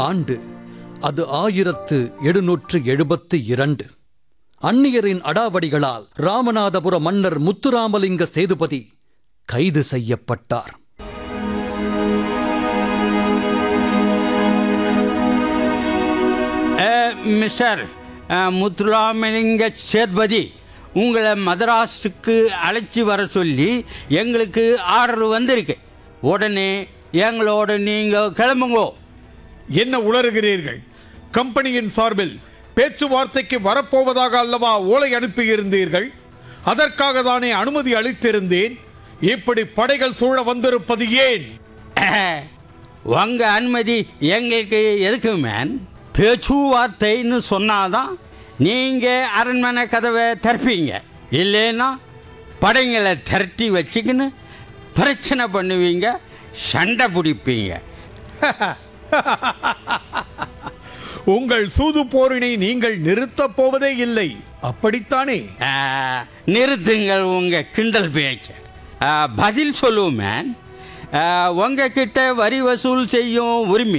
ஆண்டு அது ஆயிரத்து எழுநூற்று எழுபத்து இரண்டு அந்நியரின் அடாவடிகளால் ராமநாதபுர மன்னர் முத்துராமலிங்க சேதுபதி கைது செய்யப்பட்டார் அஹ், மிஸ்டர் அஹ், முத்துராமலிங்க சேத்பதி உங்களை மதராஸுக்கு அழைச்சி வர சொல்லி எங்களுக்கு ஆர்டர் வந்திருக்கு உடனே எங்களோட நீங்கள் கிளம்புங்கோ என்ன உளறுகிறீர்கள் கம்பெனியின் சார்பில் பேச்சுவார்த்தைக்கு வரப்போவதாக அல்லவா ஓலை அனுப்பியிருந்தீர்கள் அதற்காக தானே அனுமதி அளித்திருந்தேன் இப்படி படைகள் சூழ வந்திருப்பது ஏன் அஹ், உங்க அனுமதி எங்களுக்கு எதுக்கு மேன் பேச்சுவார்த்தைன்னு சொன்னாதான் நீங்கள் அரண்மனை கதவை திறப்பீங்க இல்லைன்னா படைங்களை திரட்டி வச்சுக்கின்னு பிரச்சனை பண்ணுவீங்க சண்டை பிடிப்பீங்க உங்கள் சூது போரினை நீங்கள் நிறுத்தப் போவதே இல்லை அப்படித்தானே ஆ, நிறுத்துங்கள் உங்க கிண்டல் பேச்ச ஆ, பதில் சொல்லுவோம் மேன் உங்ககிட்ட வரி வசூல் செய்யும் உரிமை